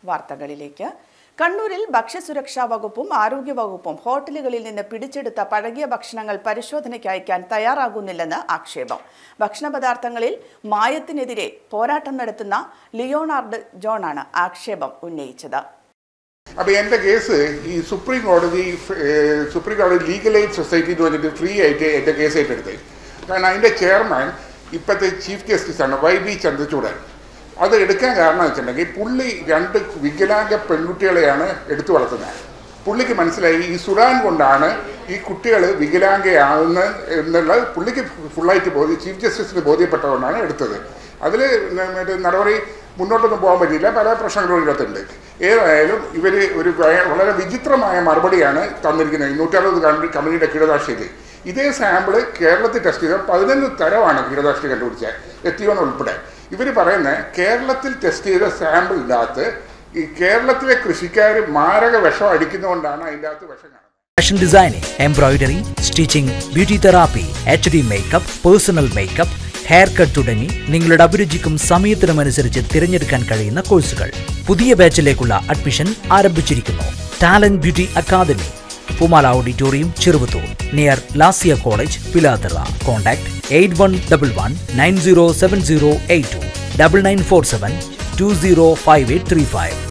വാർത്തകളിലേക്ക് കണ്ണൂരിൽ ഭക്ഷ്യസുരക്ഷാ വകുപ്പും ആരോഗ്യവകുപ്പും ഹോട്ടലുകളിൽ നിന്ന് പിടിച്ചെടുത്ത പഴകിയ ഭക്ഷണങ്ങൾ പരിശോധനയ്ക്ക് അയക്കാൻ തയ്യാറാകുന്നില്ലെന്ന് ആക്ഷേപം ഭക്ഷണ പദാർത്ഥങ്ങളിൽ മായത്തിനെതിരെ പോരാട്ടം നടത്തുന്ന ലിയോണാർഡ് ജോണാണ് ആക്ഷേപം ഉന്നയിച്ചത് അപ്പോൾ എൻ്റെ കേസ് ഈ സുപ്രീം കോടതി ഏഹ്, സുപ്രീം കോടതി ലീഗൽ എയ്ഡ് സൊസൈറ്റി എന്ന് പറഞ്ഞിട്ട് ഫ്രീ ആയിട്ട് എൻ്റെ കേസ് ഏറ്റെടുത്തത് കാരണം അതിൻ്റെ ചെയർമാൻ ഇപ്പോഴത്തെ ചീഫ് ജസ്റ്റിസാണ് വൈ ബി ചന്ദ്രചൂഡൻ അത് എടുക്കാൻ കാരണം എന്ന് വെച്ചിട്ടുണ്ടെങ്കിൽ പുള്ളി രണ്ട് വികലാംഗ പെൺകുട്ടികളെയാണ് എടുത്തു വളർത്തുന്നത് പുള്ളിക്ക് മനസ്സിലായി ഈ സുഡാൻ കൊണ്ടാണ് ഈ കുട്ടികൾ വികലാംഗയാകുന്നത് എന്നുള്ളത് പുള്ളിക്ക് ഫുള്ളായിട്ട് ബോധ്യ ചീഫ് ജസ്റ്റിസിന് ബോധ്യപ്പെട്ടതുകൊണ്ടാണ് എടുത്തത് അതിൽ മറ്റേ നടപടി മുന്നോട്ടൊന്നും പോകാൻ പറ്റിയില്ല പല പ്രശ്നങ്ങളും ഇതിനകത്തുണ്ട് ഏതായാലും ഇവർ ഒരു വയ- വളരെ വിചിത്രമായ മറുപടിയാണ് തന്നിരിക്കുന്നത് നൂറ്ററുപത് കമ്പനി കമ്പനിയുടെ കീടനാശിനി ഇതേ സാമ്പിള് കേരളത്തിൽ ടെസ്റ്റ് ചെയ്ത പതിനൊന്ന് തരമാണ് കീടനാശിനി കണ്ടുപിടിച്ചത് എത്തിയോൺ ഉൾപ്പെടെ ഇവർ പറയുന്നത് കേരളത്തിൽ ടെസ്റ്റ് ചെയ്ത സാമ്പിളിൻ്റെ അകത്ത് ഈ കേരളത്തിലെ കൃഷിക്കാർ മാരക വിഷം അടിക്കുന്നതുകൊണ്ടാണ് അതിൻ്റെ അകത്ത് വിഷം കാണുന്നത് fashion designing embroidery stitching beauty therapy H D makeup personal makeup hair cut തുടങ്ങി നിങ്ങളുടെ അഭിരുചിക്കും സമയത്തിനും അനുസരിച്ച് തിരഞ്ഞെടുക്കാൻ കഴിയുന്ന കോഴ്സുകൾ പുതിയ ബാച്ചിലേക്കുള്ള അഡ്മിഷൻ ആരംഭിച്ചിരിക്കുന്നു talent beauty academy Pumala auditorium Cheruvathur near Lasiya college Pilathara contact eight one double one nine zero seven zero eight two double nine four seven two zero five eight three five